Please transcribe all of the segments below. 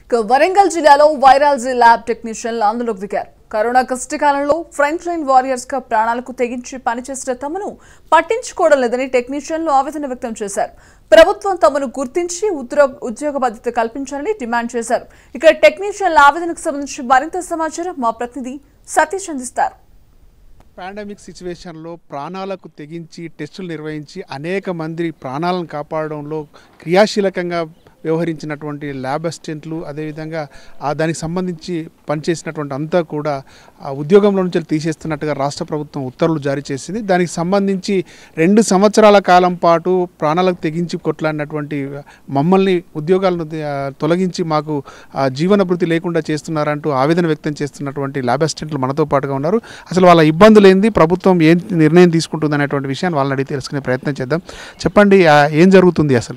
ఇక వరంగల్ జిల్లాలో virology lab టెక్నీషియన్లు అందులోకి దిగారు కరోనా కష్టకాలంలో ఫ్రంట్ లైన్ వారియర్స్ గా ప్రాణాలకు తెగించి పనిచేసిన తమను పట్టించుకోవడం లేదని టెక్నీషియన్లు ఆవేదన వ్యక్తం చేశారు ప్రభుత్వం తమను గుర్తించి ఉద్యోగ ఉద్యోగ భద్రత కల్పించాలని డిమాండ్ చేశారు ఇక టెక్నీషియన్ల ఆవేదనకు సంబంధించి మరింత సమాచారం మా ప్రతినిధి సతీష్ అందిస్తారు పాండమిక్ సిచ్యువేషన్లో ప్రాణాలకు తెగించి టెస్టులు నిర్వహించి అనేక మంది ప్రాణాలను కాపాడడంలో క్రియాశీలకంగా వ్యవహరించినటువంటి ల్యాబ్ అసిస్టెంట్లు అదేవిధంగా ఆ దానికి సంబంధించి పనిచేసినటువంటి అంతా కూడా ఆ ఉద్యోగంలో నుంచి తీసేస్తున్నట్టుగా రాష్ట్ర ప్రభుత్వం ఉత్తర్వులు జారీ చేసింది దానికి సంబంధించి రెండు సంవత్సరాల కాలం పాటు ప్రాణాలకు తెగించి కొట్లాడినటువంటి మమ్మల్ని ఉద్యోగాలను ఆ, తొలగించి మాకు ఆ, జీవన భృతి లేకుండా చేస్తున్నారంటూ ఆవేదన వ్యక్తం చేస్తున్నటువంటి ల్యాబ్ అసిస్టెంట్లు మనతో పాటుగా ఉన్నారు అసలు వాళ్ళ ఇబ్బందులు ఏంది ప్రభుత్వం ఏం నిర్ణయం తీసుకుంటుంది అనేటువంటి విషయాన్ని వాళ్ళని అడిగి తెలుసుకునే ప్రయత్నం చేద్దాం చెప్పండి ఆ, ఏం జరుగుతుంది అసలు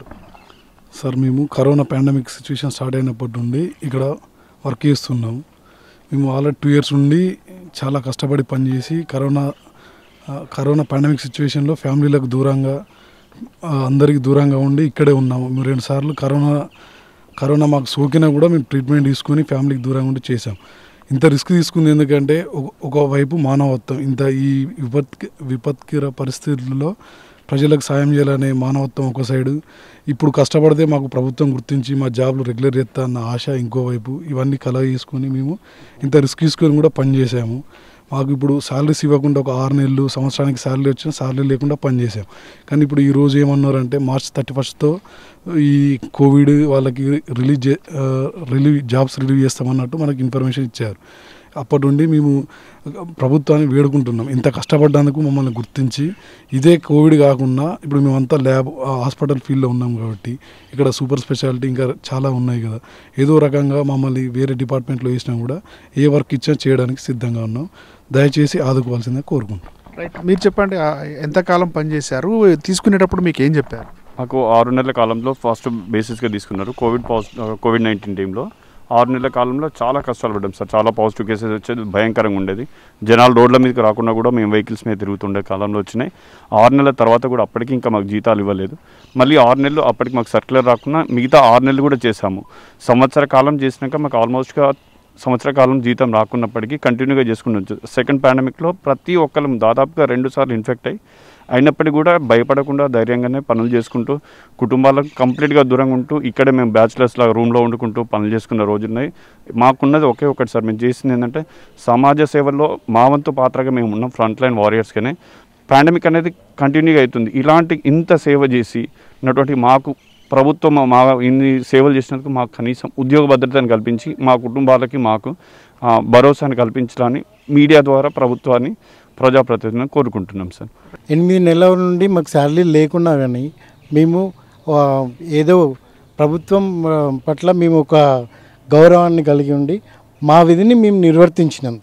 సార్ మేము కరోనా పాండమిక్ సిచ్యువేషన్ స్టార్ట్ అయినప్పటి నుండి ఇక్కడ వర్క్ చేస్తున్నాము మేము ఆల్రెడీ టూ ఇయర్స్ ఉండి చాలా కష్టపడి పనిచేసి కరోనా ఆ, కరోనా పాండమిక్ సిచ్యువేషన్లో ఫ్యామిలీలకు దూరంగా ఆ, అందరికి దూరంగా ఉండి ఇక్కడే ఉన్నాము మేము రెండు సార్లు కరోనా కరోనా మాకు సోకినా కూడా మేము ట్రీట్మెంట్ తీసుకొని ఫ్యామిలీకి దూరంగా ఉండి చేసాం ఇంత రిస్క్ తీసుకుంది ఎందుకంటే ఒక- ఒకవైపు మానవత్వం ఇంత ఈ విపత్ విపత్కర పరిస్థితుల్లో ప్రజలకు సాయం చేయాలనే మానవత్వం ఒక సైడు ఇప్పుడు కష్టపడితే మాకు ప్రభుత్వం గుర్తించి మా జాబ్లు రెగ్యులర్ చేస్తా అన్న ఆశ ఇంకోవైపు ఇవన్నీ కలగ చేసుకొని మేము ఇంత రిస్క్ తీసుకొని కూడా పనిచేసాము మాకు ఇప్పుడు శాలరీస్ ఇవ్వకుండా ఒక ఆరు నెలలు సంవత్సరానికి శాలరీ వచ్చిన శాలరీ లేకుండా పనిచేసాం కానీ ఇప్పుడు ఈ రోజు ఏమన్నారంటే మార్చ్ థర్టీ ఫస్ట్తో ఈ కోవిడ్ వాళ్ళకి రిలీజ్ చే- ఆ, రిలీవ్ జాబ్స్ రిలీవ్ చేస్తామన్నట్టు మనకి ఇన్ఫర్మేషన్ ఇచ్చారు అప్పటి నుండి మేము ప్రభుత్వాన్ని వేడుకుంటున్నాం ఇంత కష్టపడ్డందుకు మమ్మల్ని గుర్తించి ఇదే కోవిడ్ కాకుండా ఇప్పుడు మేమంతా ల్యాబ్ ఆ, హాస్పిటల్ ఫీల్డ్లో ఉన్నాం కాబట్టి ఇక్కడ సూపర్ స్పెషాలిటీ ఇంకా చాలా ఉన్నాయి కదా ఏదో రకంగా మమ్మల్ని వేరే డిపార్ట్మెంట్లో వేసినా కూడా ఏ వర్క్ ఇచ్చినా చేయడానికి సిద్ధంగా ఉన్నాం దయచేసి ఆదుకోవాల్సిందే కోరుకుంటున్నాం రైట్ మీరు చెప్పండి ఆ, ఎంతకాలం పనిచేశారు తీసుకునేటప్పుడు మీకు ఏం చెప్పారు మాకు ఆరు నెలల కాలంలో ఫస్ట్ బేసిస్గా తీసుకున్నారు కోవిడ్ పాజిటివ్ కోవిడ్ నైన్టీన్ టైంలో ఆరు నెలల కాలంలో చాలా కష్టాలు పడ్డాం సార్ చాలా పాజిటివ్ కేసెస్ వచ్చేది భయంకరంగా ఉండేది జనాలు రోడ్ల మీదకి రాకుండా కూడా మేము వెహికల్స్ మీద తిరుగుతుండే కాలంలో వచ్చినాయి ఆరు నెలల తర్వాత కూడా అప్పటికి ఇంకా మాకు జీతాలు ఇవ్వలేదు మళ్ళీ ఆరు నెలలు అప్పటికి మాకు సర్క్యులర్ రాకుండా మిగతా ఆరు నెలలు కూడా చేశాము సంవత్సర కాలం చేసినాక మాకు ఆల్మోస్ట్గా సంవత్సర కాలం జీతం రాకున్నప్పటికీ కంటిన్యూగా చేసుకుంటూ సెకండ్ పాండమిక్లో ప్రతి ఒక్కరు దాదాపుగా రెండు సార్లు ఇన్ఫెక్ట్ అయ్యి అయినప్పటికీ కూడా భయపడకుండా ధైర్యంగానే పనులు చేసుకుంటూ కుటుంబాలకు కంప్లీట్గా దూరంగా ఉంటూ ఇక్కడే మేము బ్యాచిలర్స్ లాగా రూమ్లో వండుకుంటూ పనులు చేసుకున్న రోజున్నాయి మాకున్నది ఒకే ఒకటి సార్ మేము చేసింది ఏంటంటే సమాజ సేవల్లో మా వంతు పాత్రగా మేము ఉన్నాం ఫ్రంట్ లైన్ వారియర్స్గానే పాండమిక్ అనేది కంటిన్యూగా అవుతుంది ఇలాంటి ఇంత సేవ చేసి ఉన్నటువంటి మాకు ప్రభుత్వం మా- మా ఇన్ని సేవలు చేసినందుకు మాకు కనీసం ఉద్యోగ భద్రతను కల్పించి మా కుటుంబాలకి మాకు ఆ, భరోసాని కల్పించాలని మీడియా ద్వారా ప్రభుత్వాన్ని ప్రజాప్రతినిధులను కోరుకుంటున్నాం సార్ ఎనిమిది నెలల నుండి మాకు శాలరీ లేకున్నా కానీ మేము ఆ, ఏదో ప్రభుత్వం ఆ, పట్ల మేము ఒక గౌరవాన్ని కలిగి ఉండి మా విధిని మేము నిర్వర్తించినంత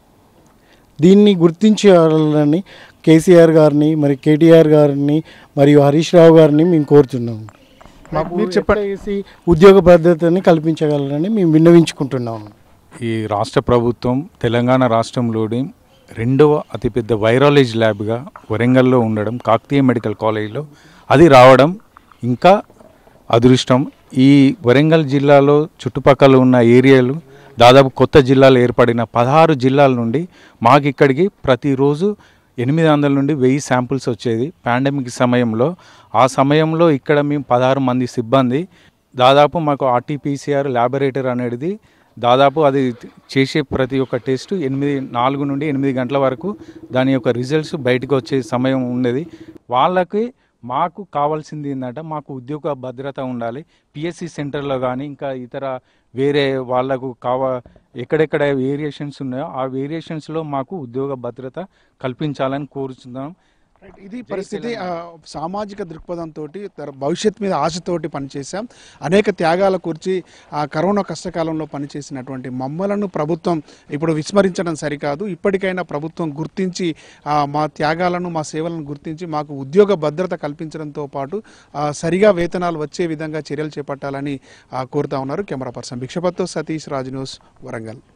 దీన్ని గుర్తించాలని కేసీఆర్ గారిని మరి కేటీఆర్ గారిని మరియు హరీష్ రావు గారిని మేము కోరుతున్నాము మాకు మీరు చెప్పండి. ఎట్లా చేసి ఉద్యోగ భద్రతని కల్పించగలరని మేము విన్నవించుకుంటున్నాము ఈ రాష్ట్ర ప్రభుత్వం తెలంగాణ రాష్ట్రంలోని రెండవ అతిపెద్ద వైరాలజీ ల్యాబ్గా వరంగల్లో ఉండడం కాకతీయ మెడికల్ కాలేజీలో అది రావడం ఇంకా అదృష్టం ఈ వరంగల్ జిల్లాలో చుట్టుపక్కల ఉన్న ఏరియాలు దాదాపు కొత్త జిల్లాలు ఏర్పడిన పదహారు జిల్లాల నుండి మాకు ఇక్కడికి ప్రతిరోజు ఎనిమిది వందల నుండి వెయ్యి శాంపుల్స్ వచ్చేది పాండమిక్ సమయంలో ఆ సమయంలో ఇక్కడ మేము పదహారు మంది సిబ్బంది దాదాపు మాకు ఆర్టీపీసీఆర్ ల్యాబొరేటరీ అనేది దాదాపు అది చేసే ప్రతి ఒక్క టెస్ట్ ఎనిమిది నాలుగు నుండి ఎనిమిది గంటల వరకు దాని యొక్క రిజల్ట్స్ బయటకు వచ్చే సమయం ఉండేది వాళ్ళకి మాకు కావాల్సింది ఏంటంటే మాకు ఉద్యోగ భద్రత ఉండాలి పిఎస్సి సెంటర్లో కానీ ఇంకా ఇతర వేరే వాళ్ళకు కావ ఎక్కడెక్కడ వేరియేషన్స్ ఉన్నాయో ఆ వేరియేషన్స్లో మాకు ఉద్యోగ భద్రత కల్పించాలని కోరుతున్నాం రైట్. ఇది పరిస్థితి ఆ, సామాజిక దృక్పథంతో భవిష్యత్ మీద ఆశతోటి పనిచేశాం అనేక త్యాగాల కూర్చి ఆ కరోనా కష్టకాలంలో పనిచేసినటువంటి మమ్మలను ప్రభుత్వం ఇప్పుడు విస్మరించడం సరికాదు ఇప్పటికైనా ప్రభుత్వం గుర్తించి ఆ, మా త్యాగాలను మా సేవలను గుర్తించి మాకు ఉద్యోగ భద్రత కల్పించడంతో పాటు ఆ, సరిగా వేతనాలు వచ్చే విధంగా చర్యలు చేపట్టాలని ఆ, కోరుతా ఉన్నారు కెమెరా పర్సన్ భిక్షపత్తో సతీష్ రాజ్ న్యూస్ వరంగల్